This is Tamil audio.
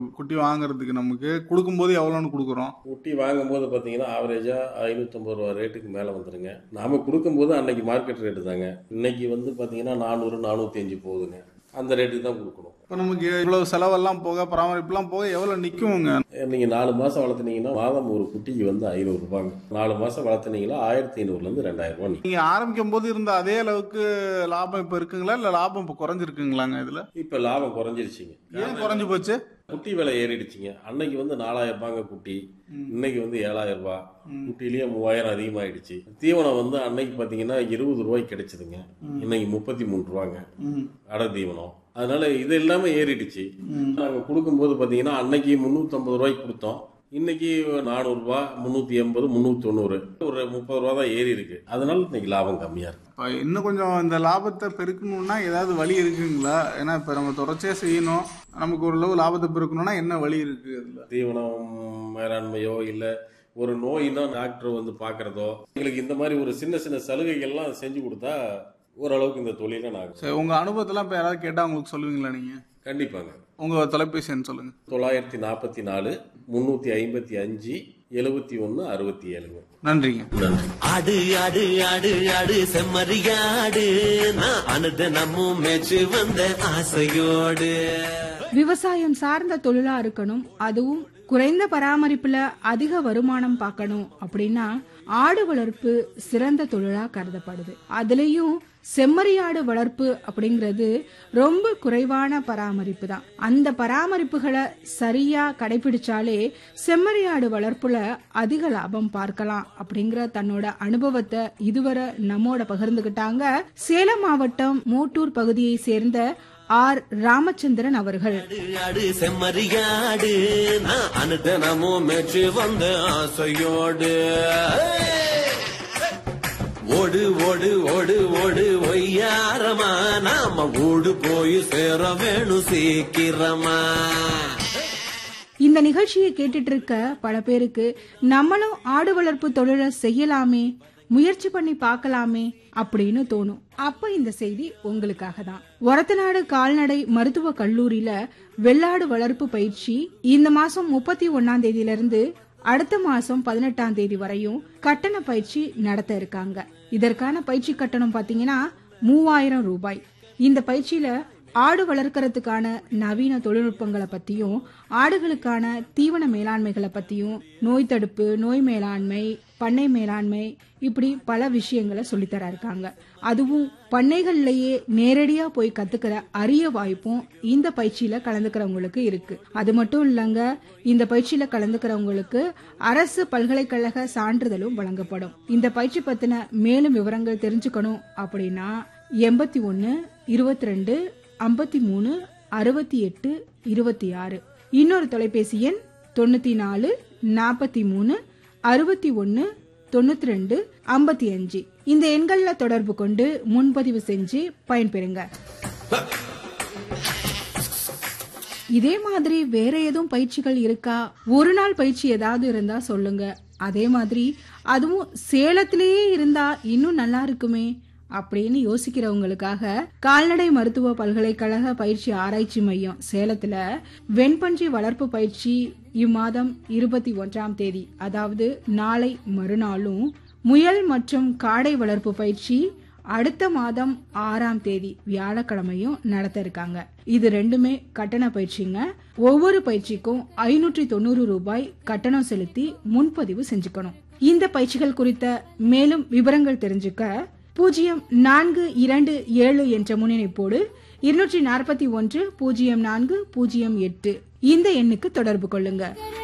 குட்டி வாங்குறதுக்கு நமக்கு கொடுக்கும்போது எவ்வளோன்னு கொடுக்குறோம் குட்டி வாங்கும்போது பார்த்தீங்கன்னா ஆவரேஜாக ஐநூற்றம்பது ரூபா ரேட்டுக்கு மேலே வந்துருங்க நாம் கொடுக்கும்போது அன்னைக்கு மார்க்கெட் ரேட்டு தாங்க இன்னைக்கு வந்து பார்த்தீங்கன்னா நானூறு நானூற்றி அஞ்சு போகுதுங்க அந்த ரேட்டுக்கு தான் கொடுக்கணும் இப்போ நமக்கு இவ்வளவு செலவெல்லாம் போக பராமரிப்புலாம் போக எவ்வளோ நிற்குங்க நீங்கள் நாலு மாதம் வளர்த்துனீங்கன்னா மாதம் ஒரு குட்டிக்கு வந்து ஐநூறுரூபாங்க நாலு மாதம் வளர்த்துனீங்கன்னா ஆயிரத்தி ஐநூறுலேருந்து ரெண்டாயிரம் ரூபா நிற்கும் நீங்கள் ஆரம்பிக்கும் போது இருந்த அதே அளவுக்கு லாபம் இப்போ இருக்குங்களா இல்லை லாபம் இப்போ குறைஞ்சிருக்குங்களாங்க இதில் இப்போ லாபம் குறைஞ்சிருச்சுங்க ஏன் குறைஞ்சு போச்சு குட்டி விலை ஏறிடுச்சுங்க அன்னைக்கு வந்து நாலாயிரம் ரூபாங்க குட்டி இன்னைக்கு வந்து ஏழாயிரம் ரூபாய் குட்டிலேயே மூவாயிரம் அதிகமாயிடுச்சு தீவனம் வந்து அன்னைக்கு பார்த்தீங்கன்னா இருபது ரூபாய்க்கு கிடைச்சதுங்க இன்னைக்கு முப்பத்தி மூணு ரூபாங்க ம் அடை தீவனம் அதனால இது எல்லாமே ஏறிடுச்சு நாங்கள் கொடுக்கும்போது பார்த்தீங்கன்னா அன்னைக்கு முந்நூற்றம்பது ரூபாய்க்கு கொடுத்தோம் இன்னைக்கு நானூறுரூவா முந்நூற்றி எண்பது முந்நூற்றி தொண்ணூறு ஒரு முப்பது ரூபா தான் ஏறி இருக்கு அதனால இன்னைக்கு லாபம் கம்மியாக இருக்கு இப்போ இன்னும் கொஞ்சம் இந்த லாபத்தை பெருக்கணும்னா ஏதாவது வழி இருக்குங்களா ஏன்னா இப்போ நம்ம தொடர்ச்சியாக செய்யணும் நமக்கு ஓரளவு லாபத்தை பெருக்கணும்னா என்ன வழி இருக்கு அதில் தீவனம் மேலாண்மையோ இல்லை ஒரு நோயினா டாக்டர் வந்து பார்க்கறதோ எங்களுக்கு இந்த மாதிரி ஒரு சின்ன சின்ன சலுகைகள்லாம் செஞ்சு கொடுத்தா ஓரளவுக்கு இந்த தொழிலை நாங்கள் சரி உங்கள் அனுபவத்தெல்லாம் இப்போ யாராவது கேட்டால் உங்களுக்கு சொல்லுவீங்களா நீங்கள் கண்டிப்பாங்க உங்கள் தொலைபேசி எண் சொல்லுங்கள் தொள்ளாயிரத்தி நாற்பத்தி நாலு முந்நூற்றி ஐம்பத்தி அஞ்சு எழுபத்தி ஒன்று அறுபத்தி ஏழுங்க நன்றிங்க நன்றி ஆடு ஆடு ஆடு ஆடு செம்மறியாடு நான் அனுத நம்மும் மேச்சு வந்த ஆசையோடு விவசாயம் சார்ந்த தொழிலா இருக்கணும் அதுவும் குறைந்த பராமரிப்புல அதிக வருமானம் பார்க்கணும் அப்படின்னா ஆடு வளர்ப்பு சிறந்த தொழிலா கருதப்படுது அதுலயும் செம்மறியாடு வளர்ப்பு அப்படிங்கிறது ரொம்ப குறைவான பராமரிப்பு தான் அந்த பராமரிப்புகளை சரியா கடைபிடிச்சாலே செம்மறியாடு வளர்ப்புல அதிக லாபம் பார்க்கலாம் அப்படிங்கிற தன்னோட அனுபவத்தை இதுவரை நம்மோட பகிர்ந்துகிட்டாங்க சேலம் மாவட்டம் மோட்டூர் பகுதியை சேர்ந்த ஆர் ராமச்சந்திரன் அவர்கள் ஆடு ஆடு செம்மறியாடு நான் அனுத நம்மும் மேச்சு வந்த ஆசையோடு ஓடு ஓடு ஓடு ஓடு ஒய்யாரமா நாம ஓடு போய் சேர வேணும் சீக்கிரமா இந்த நிகழ்ச்சியை கேட்டுட்டு இருக்க பல பேருக்கு நம்மளும் ஆடு வளர்ப்பு தொழிலை செய்யலாமே முயற்சி பண்ணி பார்க்கலாமே அப்படின்னு தோணும் அப்ப இந்த செய்தி உங்களுக்காக தான் ஒரத்தநாடு கால்நடை மருத்துவ கல்லூரியில வெள்ளாடு வளர்ப்பு பயிற்சி இந்த மாசம் முப்பத்தி ஒன்னாம் தேதியில இருந்து அடுத்த மாசம் பதினெட்டாம் தேதி வரையும் கட்டண பயிற்சி நடத்த இருக்காங்க இதற்கான பயிற்சி கட்டணம் பாத்தீங்கன்னா மூவாயிரம் ரூபாய் இந்த பயிற்சியில ஆடு வளர்க்கறதுக்கான நவீன தொழில்நுட்பங்களை பத்தியும் ஆடுகளுக்கான தீவன மேலாண்மைகளை பத்தியும் நோய் தடுப்பு நோய் மேலாண்மை பண்ணை மேலாண்மை இப்படி பல விஷயங்களை சொல்லித்தர இருக்காங்க அதுவும் பண்ணைகள்லயே நேரடியா போய் கத்துக்கிற அரிய வாய்ப்பும் இந்த பயிற்சியில கலந்துக்கிறவங்களுக்கு இருக்கு அது மட்டும் இல்லங்க இந்த பயிற்சியில கலந்துக்கிறவங்களுக்கு அரசு பல்கலைக்கழக சான்றிதழும் வழங்கப்படும் இந்த பயிற்சி பத்தின மேலும் விவரங்கள் தெரிஞ்சுக்கணும் அப்படின்னா எண்பத்தி ஒன்னு இருபத்தி ரெண்டு ஐம்பத்தி மூணு அறுபத்தி எட்டு இருபத்தி ஆறு இன்னொரு தொலைபேசி எண் தொண்ணூத்தி நாலு நாற்பத்தி மூணு அறுபத்தி ஒன்னு தொண்ணூத்தி ரெண்டு ஐம்பத்தி அஞ்சு இந்த எண்கள்ல தொடர்பு கொண்டு முன்பதிவு செஞ்சு பயன்பெறுங்க இதே மாதிரி வேற எதுவும் பயிற்சிகள் இருக்கா ஒரு நாள் பயிற்சி ஏதாவது இருந்தா சொல்லுங்க அதே மாதிரி அதுவும் சேலத்திலேயே இருந்தா இன்னும் நல்லா இருக்குமே அப்படின்னு யோசிக்கிறவங்களுக்காக கால்நடை மருத்துவ பல்கலைக்கழக பயிற்சி ஆராய்ச்சி மையம் சேலத்துல வெண்பன்றி வளர்ப்பு பயிற்சி இம்மாதம் இருபத்தி ஒன்றாம் தேதி அதாவது நாளை மறுநாளும் முயல் மற்றும் காடை வளர்ப்பு பயிற்சி அடுத்த மாதம் ஆறாம் தேதி வியாழக்கிழமையும் நடத்த இருக்காங்க இது ரெண்டுமே கட்டண பயிற்சிங்க ஒவ்வொரு பயிற்சிக்கும் ஐநூற்றி தொண்ணூறு ரூபாய் கட்டணம் செலுத்தி முன்பதிவு செஞ்சுக்கணும் இந்த பயிற்சிகள் குறித்த மேலும் விவரங்கள் தெரிஞ்சுக்க பூஜ்ஜியம் நான்கு இரண்டு ஏழு என்ற முன்னிணைப்போடு இருநூற்றி நாற்பத்தி ஒன்று பூஜ்ஜியம் நான்கு பூஜ்ஜியம் எட்டு இந்த எண்ணுக்கு தொடர்பு கொள்ளுங்க